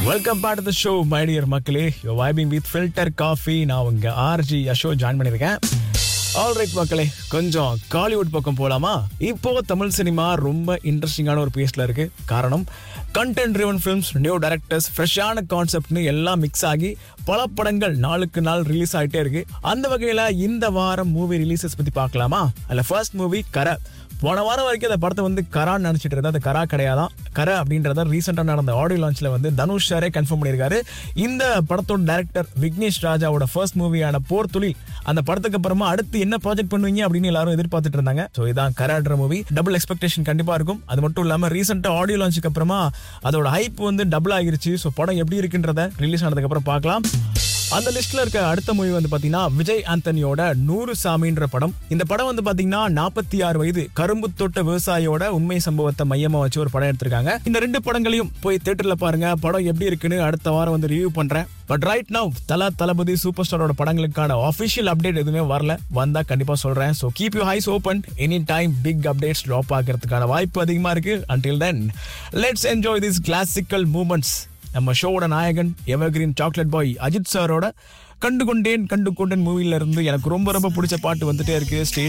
welcome back to the show my dear மக்களே yo vibing with filter coffee நான் உங்க RJ Yasho join பண்ணியிருக்கேன் alright மக்களே கொஞ்சம் காலிவுட் பக்கம் போலாமா இப்போ தமிழ் சினிமா ரொம்ப இன்ட்ரெஸ்டிங்கான ஒரு பேஸ்ல இருக்கு காரணம் content driven films new directors ஃப்ரெஷ்ஷான கான்செப்ட்னு எல்லாம் மிக்ஸ் ஆகி பல படங்கள் நாளுக்கு நாள் ரிலீஸ் ஆகிட்டே இருக்கு அந்த வகையில இந்த வாரம் மூவி ரிலீசஸ் பத்தி பார்க்கலாமா அதில் ஃபர்ஸ்ட் மூவி கரை போன வாரம் வரைக்கும் அந்த படத்தை வந்து கரான்னு நினைச்சிட்டு இருந்தா அது கரா கிடையாதான் கரை அப்படின்றத ரீசெண்டாக நடந்த ஆடியோ லான்ச்ல வந்து தனுஷ் சாரே கன்ஃபார்ம் பண்ணியிருக்காரு இந்த படத்தோட டைரக்டர் விக்னேஷ் ராஜாவோட ஃபர்ஸ்ட் மூவியான போர் தொழில் அந்த படத்துக்கு அப்புறமா அடுத்து என்ன ப்ராஜெக்ட் பண்ணுவீங்க அப்படின்னு எல்லாரும் எதிர்பார்த்துட்டு இருந்தாங்க ஸோ இதான் கரான்ற மூவி டபுள் எக்ஸ்பெக்டேஷன் கண்டிப்பா இருக்கும் அது மட்டும் இல்லாம ரீசெண்டாக ஆடியோ லான்ச்சுக்கு அப்புறமா அதோட ஹைப் வந்து டபுள் ஆகிருச்சு ஸோ படம் எப்படி இருக்குன்றத ரிலீஸ் ஆனதுக்கு அப்புறம் பார்க்கலாம் அந்த லிஸ்ட்ல இருக்க அடுத்த மூவி வந்து பாத்தீங்கன்னா விஜய் ஆந்தனியோட நூறு சாமின்ற படம் இந்த படம் வந்து பாத்தீங்கன்னா நாற்பத்தி ஆறு வயது கரும்பு தோட்ட விவசாயியோட உண்மை சம்பவத்தை மையமா வச்சு ஒரு படம் எடுத்திருக்காங்க இந்த ரெண்டு படங்களையும் போய் தியேட்டர்ல பாருங்க படம் எப்படி இருக்குன்னு அடுத்த வாரம் வந்து ரிவ்யூ பண்றேன் but right now Thala Thalapathy super ஸ்டாரோட படங்களுக்கான அஃபிஷியல் அப்டேட் எதுவுமே வரல வந்தா கண்டிப்பா சொல்றேன் so keep you eyes open any time big updates drop ஆகிறதுக்கான வாய்ப்பு அதிகமா இருக்கு until then let's enjoy this classical moments நம்ம ஷோவோட நாயகன் எவர்கிரீன் சாக்லேட் பாய் அஜித் சாரோட கண்டு கொண்டேன் கண்டு கொண்டேன் மூவில இருந்து எனக்கு ரொம்ப ரொம்ப பிடிச்ச பாட்டு வந்துட்டே இருக்கு ஸ்டே